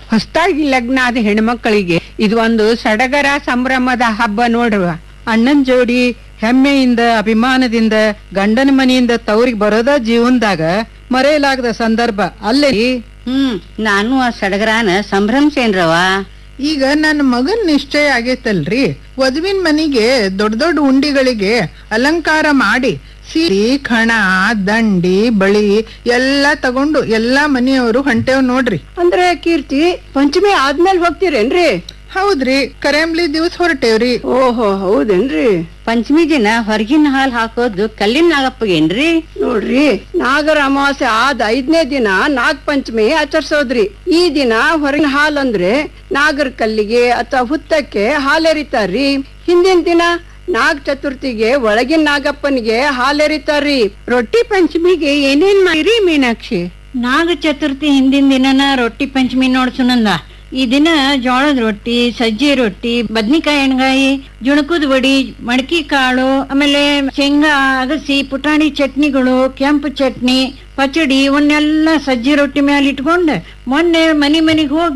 ಹೊಸದಾಗಿ ಲಗ್ನ ಆದ ಹೆಣ್ಮಕ್ಳಿಗೆ ಇದು ಒಂದು ಸಡಗರ ಸಂಭ್ರಮದ ಹಬ್ಬ ನೋಡ್ರವ ಅಣ್ಣನ್ ಜೋಡಿ ಹೆಮ್ಮೆಯಿಂದ ಅಭಿಮಾನದಿಂದ ಗಂಡನ ಮನೆಯಿಂದ ತವ್ರಿಗೆ ಬರೋದ ಜೀವನದಾಗ ಮರೆಯಲಾಗದ ಸಂದರ್ಭ ಅಲ್ಲೇ ಹ್ಮ್ ನಾನು ಆ ಸಡಗರಾನ ಸಂಭ್ರಮಿಸೇನ್ರವ ಈಗ ನನ್ನ ಮಗನ್ ನಿಶ್ಚಯ ಆಗೈತಲ್ರಿ ವಧುವಿನ ಮನಿಗೆ ದೊಡ್ಡ ದೊಡ್ಡ ಉಂಡಿಗಳಿಗೆ ಅಲಂಕಾರ ಮಾಡಿ ಸೀರೆ ಖಣ ದಂಡಿ ಬಳಿ ಎಲ್ಲಾ ತಗೊಂಡು ಎಲ್ಲಾ ಮನೆಯವರು ಹೊಂಟೇವ್ ನೋಡ್ರಿ ಅಂದ್ರೆ ಕೀರ್ತಿ ಪಂಚಮಿ ಆದ್ಮೇಲೆ ಹೋಗ್ತೀರೇನ್ರಿ ಹೌದ್ರಿ ಕರೆಂಬ್ಲಿ ದಿವಸ ಹೊರಟೇವ್ರಿ ಓಹೋ ಹೌದೇನ್ರಿ ಪಂಚಮಿ ದಿನ ಹೊರಗಿನ ಹಾಲ್ ಹಾಕೋದು ಕಲ್ಲಿನ ನಾಗಪ್ಪಗೇನ್ರಿ ನೋಡ್ರಿ ನಾಗರ ಅಮಾವಾಸ್ಯೆ ಆದ ಐದನೇ ದಿನ ನಾಗ ಪಂಚಮಿ ಆಚರಿಸೋದ್ರಿ ಈ ದಿನ ಹೊರಗಿನ ಹಾಲ್ ಅಂದ್ರೆ ನಾಗರ ಕಲ್ಲಿಗೆ ಅಥವಾ ಹುತ್ತಕ್ಕೆ ಹಾಲೆರಿತಾರ್ರಿ ಹಿಂದಿನ ದಿನ ನಾಗ ಚತುರ್ಥಿಗೆ ಒಳಗಿನ ನಾಗಪ್ಪನಿಗೆ ಹಾಲೆರಿತಾರ್ರಿ ರೊಟ್ಟಿ ಪಂಚಮಿಗೆ ಏನೇನ್ ಮಾಡಿರಿ ಮೀನಾಕ್ಷಿ ನಾಗ ಚತುರ್ಥಿ ಹಿಂದಿನ ದಿನನ ರೊಟ್ಟಿ ಪಂಚಮಿ ನೋಡ್ ಸುನಂದ ಈ ದಿನ ಜೋಳದ ರೊಟ್ಟಿ ಸಜ್ಜಿ ರೊಟ್ಟಿ ಬದ್ನಿಕಾಯಿ ಎಣ್ಗಾಯಿ ಜುಣಕದ ವಡಿ ಮಡಕಿ ಕಾಳು ಆಮೇಲೆ ಶೇಂಗಾ ಅಗಸಿ ಪುಟಾಣಿ ಚಟ್ನಿಗಳು ಕೆಂಪು ಚಟ್ನಿ ಪಚಡಿ ಇವನ್ನೆಲ್ಲ ಸಜ್ಜಿ ರೊಟ್ಟಿ ಮೇಲೆ ಇಟ್ಕೊಂಡು ಮೊನ್ನೆ ಮನಿ ಮನಿಗ್ ಹೋಗಿ